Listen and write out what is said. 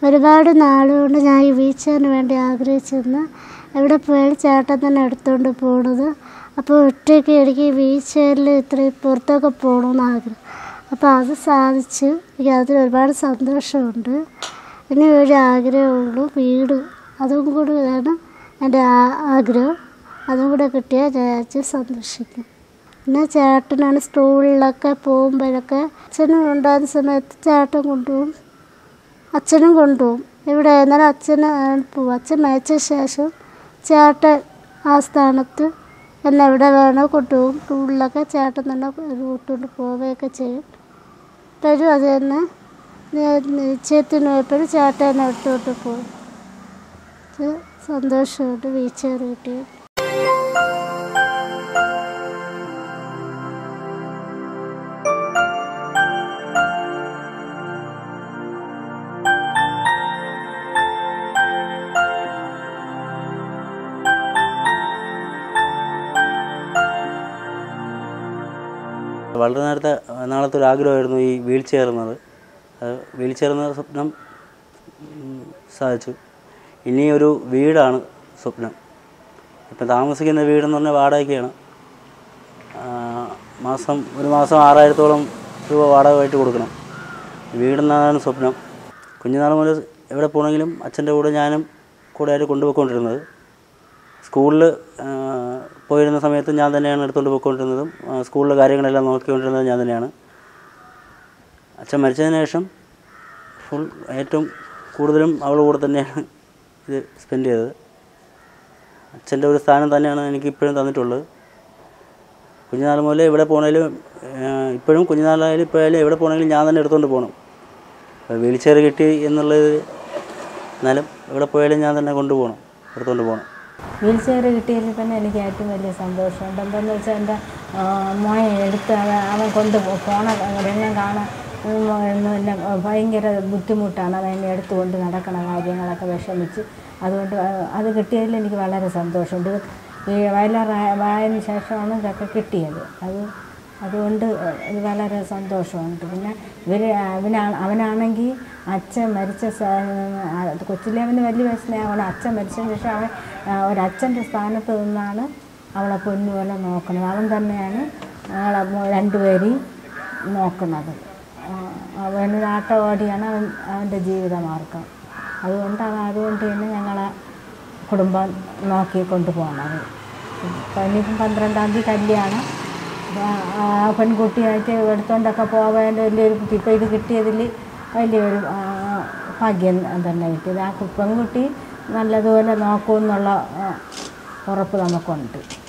ഒരുപാട് നാളുകൊണ്ട് ഞാൻ ഈ വീൽ ചെയറിന് വേണ്ടി ആഗ്രഹിച്ചിരുന്നു എവിടെ പോയാലും ചേട്ടൻ തന്നെ എടുത്തുകൊണ്ട് പോണത് അപ്പോൾ ഒറ്റയ്ക്ക് എനിക്ക് വീൽ ചെയറിൽ ഇത്രയും പുറത്തൊക്കെ പോകണമെന്ന് ആഗ്രഹം അപ്പോൾ അത് സാധിച്ചു എനിക്ക് അതിൽ ഒരുപാട് സന്തോഷമുണ്ട് ഇനി ഒരു ആഗ്രഹമുള്ളൂ വീട് അതും കൂടി വേണം എൻ്റെ ആ- ആഗ്രഹം അതും കൂടെ കിട്ടിയാൽ ഞാൻ അച്ഛൻ സന്തോഷിക്കും പിന്നെ ചേട്ടനാണ് സ്കൂളിലൊക്കെ പോകുമ്പോഴൊക്കെ അച്ഛനും ഉണ്ടാകുന്ന സമയത്ത് ചേട്ടൻ കൊണ്ടുപോകും അച്ഛനും കൊണ്ടുപോകും ഇവിടെ ആയിരുന്നാലും അച്ഛന് പോവും അച്ഛൻ മരിച്ച ശേഷം ചേട്ടൻ ആ സ്ഥാനത്ത് എന്നെ എവിടെ വേണോ കൊണ്ടുപോകും ടൂറിലൊക്കെ ചേട്ടൻ തന്നെ കൂട്ടുകൊണ്ട് പോവുകയൊക്കെ ചെയ്യും ഇപ്പോഴും അത് തന്നെ നി- നിശ്ചയത്തിന് പോയപ്പോഴും ചേട്ടൻ എന്നെ എടുത്തോട്ട് പോകും ഇത് സന്തോഷമുണ്ട് വീച്ചേർ കിട്ടിയത് വളരെ നേരത്തെ നാളത്തെ ഒരു ആഗ്രഹമായിരുന്നു ഈ വീൽ ചെയർ എന്നത് അത് വീൽ ചെയർ എന്ന സ്വപ്നം ഉം, സാധിച്ചു ഇനി ഒരു വീടാണ് സ്വപ്നം ഇപ്പം താമസിക്കുന്ന വീടെന്ന് പറഞ്ഞാൽ വാടകയ്ക്കാണ് ആ, മാസം ഒരു മാസം ആറായിരത്തോളം രൂപ വാടകമായിട്ട് കൊടുക്കണം വീടെന്നാണ് സ്വപ്നം കുഞ്ഞുനാൾ മുതൽ എവിടെ പോകണമെങ്കിലും അച്ഛൻ്റെ കൂടെ ഞാനും കൂടെ ആയിട്ട് കൊണ്ടുപോയിക്കൊണ്ടിരുന്നത് സ്കൂളിൽ പോയിരുന്ന സമയത്ത് ഞാൻ തന്നെയാണ് എടുത്തുകൊണ്ട് പോയിക്കൊണ്ടിരുന്നതും ആ, സ്കൂളിലെ കാര്യങ്ങളെല്ലാം നോക്കിക്കൊണ്ടിരുന്നത് ഞാൻ തന്നെയാണ് അച്ഛൻ മരിച്ചതിന് ശേഷം ഫുൾ ഏറ്റവും കൂടുതലും അവളുടെ കൂടെ തന്നെയാണ് ഇത് സ്പെൻഡ് ചെയ്തത് അച്ഛൻ്റെ ഒരു സ്ഥാനം തന്നെയാണ് എനിക്ക് ഇപ്പോഴും തന്നിട്ടുള്ളത് കുഞ്ഞുനാൾ മുതൽ എവിടെ പോകണേലും ഇപ്പോഴും കുഞ്ഞുനാളായാലും ഇപ്പോഴായാലും എവിടെ പോകണമെങ്കിലും ഞാൻ തന്നെ എടുത്തുകൊണ്ട് പോകണം വീൽ ചെയർ കിട്ടി എന്നുള്ളത് എന്നാലും എവിടെ പോയാലും ഞാൻ തന്നെ കൊണ്ടുപോകണം എടുത്തുകൊണ്ട് പോകണം വീൽ ചെയർ കിട്ടിയതിൽ തന്നെ എനിക്ക് ഏറ്റവും വലിയ സന്തോഷമുണ്ട് എന്താണെന്ന് വെച്ചാൽ എൻ്റെ മോയെ എടുത്ത് അവൻ അവൻ കൊണ്ട് പോ- പോണ രംഗം കാണാൻ ഉം, പിന്നെ ഭയങ്കര ബുദ്ധിമുട്ടാണ് അവൻ എന്നെ എടുത്തുകൊണ്ട് നടക്കണ കാര്യങ്ങളൊക്കെ വിഷമിച്ച് അതുകൊണ്ട് അ- അത് കിട്ടിയതിൽ എനിക്ക് വളരെ സന്തോഷമുണ്ട് ഈ വയലാറായതിന് ശേഷമാണ് ഇതൊക്കെ കിട്ടിയത് അത് അതുകൊണ്ട് ഇത് വളരെ സന്തോഷമുണ്ട് പിന്നെ ഇവർ അവനാണ് അവനാണെങ്കിൽ അച്ഛൻ മരിച്ച സ- ആ, കൊച്ചിലെ അവന് വലിയ സ്നേഹമാണ് അച്ഛൻ മരിച്ചതിന് ശേഷം അവൻ ആ, ഒരച്ഛൻ്റെ സ്ഥാനത്ത് നിന്നാണ് അവളെ പൊന്നുപോലെ നോക്കുന്നത് അവൻ തന്നെയാണ് ഞങ്ങളെ മൂ- രണ്ടുപേരെയും നോക്കുന്നത് ആ, അവനൊരു ആട്ടം ഓടിയാണ് അവൻ അവൻ്റെ ജീവിതമാർഗം അതുകൊണ്ട് അവൻ അതുകൊണ്ട് തന്നെ ഞങ്ങളെ കുടുംബം നോക്കി കൊണ്ടുപോകണത് ഇപ്പം ഇനിയിപ്പം പന്ത്രണ്ടാം തീയതി കല്യാണം ആ- ആ പെൺകുട്ടിയായിട്ട് എടുത്തോണ്ടൊക്കെ പോകാൻ വലിയൊരു ഇപ്പം ഇത് കിട്ടിയതിൽ വലിയൊരു ആ, ഭാഗ്യം തന്നെ കിട്ടിയത് ആ കു- പെൺകുട്ടി നല്ലതുപോലെ നോക്കുമെന്നുള്ള ആ, ഉറപ്പ് നമുക്കുണ്ട്